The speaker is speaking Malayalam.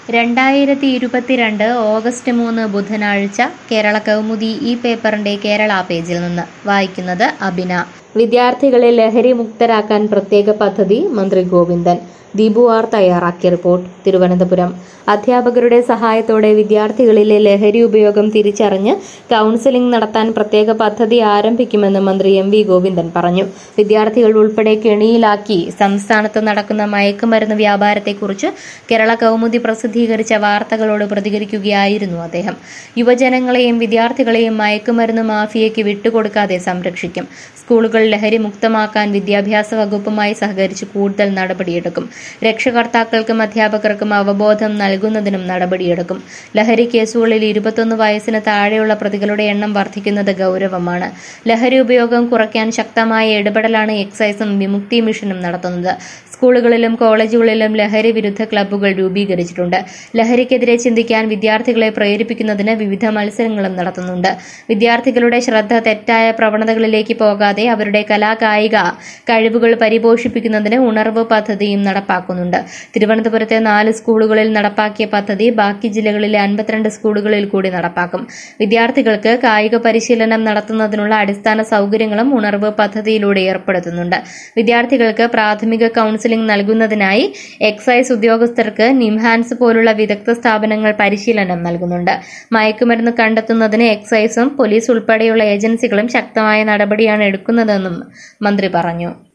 രണ്ടായിരത്തി ഇരുപത്തിരണ്ട് ഓഗസ്റ്റ് മൂന്ന് ബുധനാഴ്ച കേരള കൗമുദി ഈ പേപ്പറിന്റെ കേരള പേജിൽ നിന്ന് വായിക്കുന്നത് അബിന വിദ്യാർത്ഥികളെ ലഹരി മുക്തരാക്കാൻ പ്രത്യേക പദ്ധതി മന്ത്രി ഗോവിന്ദൻ ദീപു ആർ തയ്യാറാക്കിയ റിപ്പോർട്ട് തിരുവനന്തപുരം അധ്യാപകരുടെ സഹായത്തോടെ വിദ്യാർത്ഥികളിലെ ലഹരി ഉപയോഗം തിരിച്ചറിഞ്ഞ് കൗൺസിലിംഗ് നടത്താൻ പ്രത്യേക പദ്ധതി ആരംഭിക്കുമെന്ന് മന്ത്രി എം വി ഗോവിന്ദൻ പറഞ്ഞു വിദ്യാർത്ഥികൾ ഉൾപ്പെടെ കെണിയിലാക്കി സംസ്ഥാനത്ത് നടക്കുന്ന മയക്കുമരുന്ന് വ്യാപാരത്തെക്കുറിച്ച് കേരള കൗമുദി പ്രസിദ്ധീകരിച്ച വാർത്തകളോട് പ്രതികരിക്കുകയായിരുന്നു അദ്ദേഹം യുവജനങ്ങളെയും വിദ്യാർത്ഥികളെയും മയക്കുമരുന്ന് മാഫിയയ്ക്ക് വിട്ടുകൊടുക്കാതെ സംരക്ഷിക്കും സ്കൂളുകൾ ലഹരി മുക്തമാക്കാൻ വിദ്യാഭ്യാസ വകുപ്പുമായി സഹകരിച്ച് കൂടുതൽ നടപടിയെടുക്കും രക്ഷകർത്താക്കൾക്കും അധ്യാപകർക്കും അവബോധം നൽകുന്നതിനും നടപടിയെടുക്കും ലഹരി കേസുകളിൽ ഇരുപത്തൊന്ന് വയസ്സിന് താഴെയുള്ള പ്രതികളുടെ എണ്ണം വർദ്ധിക്കുന്നത് ഗൗരവമാണ് ലഹരി ഉപയോഗം കുറയ്ക്കാൻ ശക്തമായ ഇടപെടലാണ് എക്സൈസും വിമുക്തി മിഷനും നടത്തുന്നത് സ്കൂളുകളിലും കോളേജുകളിലും ലഹരി വിരുദ്ധ ക്ലബ്ബുകൾ രൂപീകരിച്ചിട്ടുണ്ട് ലഹരിക്കെതിരെ ചിന്തിക്കാൻ വിദ്യാർത്ഥികളെ പ്രേരിപ്പിക്കുന്നതിന് വിവിധ മത്സരങ്ങളും നടത്തുന്നുണ്ട് വിദ്യാർത്ഥികളുടെ ശ്രദ്ധ തെറ്റായ പ്രവണതകളിലേക്ക് പോകാതെ അവരുടെ കലാകായിക കഴിവുകൾ പരിപോഷിപ്പിക്കുന്നതിന് ഉണർവ് പദ്ധതിയും നടപ്പാക്കുന്നുണ്ട് തിരുവനന്തപുരത്തെ നാല് സ്കൂളുകളിൽ നടപ്പാക്കിയ പദ്ധതി ബാക്കി ജില്ലകളിലെ അൻപത്തിരണ്ട് സ്കൂളുകളിൽ കൂടി നടപ്പാക്കും വിദ്യാർത്ഥികൾക്ക് കായിക പരിശീലനം നടത്തുന്നതിനുള്ള അടിസ്ഥാന സൗകര്യങ്ങളും ഉണർവ് പദ്ധതിയിലൂടെ ഏർപ്പെടുത്തുന്നുണ്ട് വിദ്യാർത്ഥികൾക്ക് പ്രാഥമിക കൌൺസിലിംഗ് നൽകുന്നതിനായി എക്സൈസ് ഉദ്യോഗസ്ഥർക്ക് നിംഹാൻസ് പോലുള്ള വിദഗ്ധ സ്ഥാപനങ്ങൾ പരിശീലനം നൽകുന്നുണ്ട് മയക്കുമരുന്ന് കണ്ടെത്തുന്നതിന് എക്സൈസും പോലീസ് ഉൾപ്പെടെയുള്ള ഏജൻസികളും ശക്തമായ നടപടിയാണ് എടുക്കുന്നതെന്നും മന്ത്രി പറഞ്ഞു